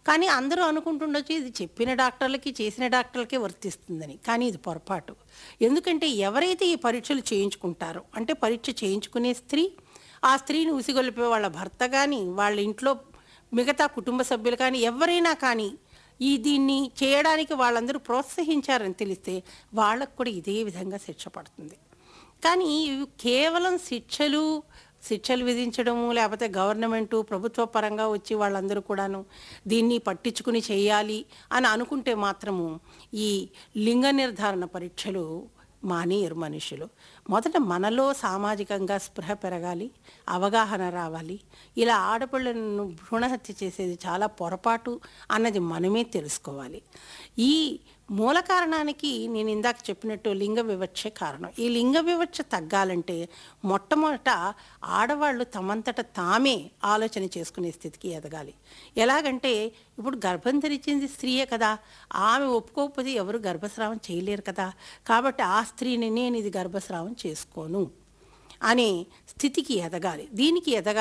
కానీ అందరూ అనుకుంటుండొచ్చు ఇది చెప్పిన డాక్టర్లకి చేసిన డాక్టర్లకే వర్తిస్తుందని కానీ ఇది పొరపాటు ఎందుకంటే ఎవరైతే ఈ పరీక్షలు చేయించుకుంటారో అంటే పరీక్ష చేయించుకునే స్త్రీ ఆ స్త్రీని ఉసిగొలిపే వాళ్ళ భర్త కానీ వాళ్ళ ఇంట్లో మిగతా కుటుంబ సభ్యులు కానీ ఎవరైనా కానీ ఈ దీన్ని చేయడానికి వాళ్ళందరూ ప్రోత్సహించారని తెలిస్తే వాళ్ళకు కూడా ఇదే విధంగా శిక్ష పడుతుంది కానీ ఇవి కేవలం శిక్షలు శిక్షలు విధించడము లేకపోతే గవర్నమెంటు ప్రభుత్వ పరంగా వచ్చి వాళ్ళందరూ కూడాను దీన్ని పట్టించుకుని చేయాలి అని అనుకుంటే మాత్రము ఈ లింగ నిర్ధారణ పరీక్షలు మానేయరు మనుషులు మొదట మనలో సామాజికంగా స్పృహ పెరగాలి అవగాహన రావాలి ఇలా ఆడపిల్లలను భ్రూణహత్య చేసేది చాలా పొరపాటు అన్నది మనమే తెలుసుకోవాలి ఈ మూల కారణానికి నేను ఇందాక చెప్పినట్టు లింగ వివక్షే కారణం ఈ లింగ వివక్ష తగ్గాలంటే మొట్టమొదట ఆడవాళ్ళు తమంతట తామే ఆలోచన చేసుకునే స్థితికి ఎదగాలి ఎలాగంటే ఇప్పుడు గర్భం ధరించింది స్త్రీయే కదా ఆమె ఒప్పుకోకపోతే ఎవరు గర్భస్రావం చేయలేరు కదా కాబట్టి ఆ స్త్రీని నేను ఇది గర్భస్రావం చేసుకోను అనే స్థితికి ఎదగాలి దీనికి ఎదగాలి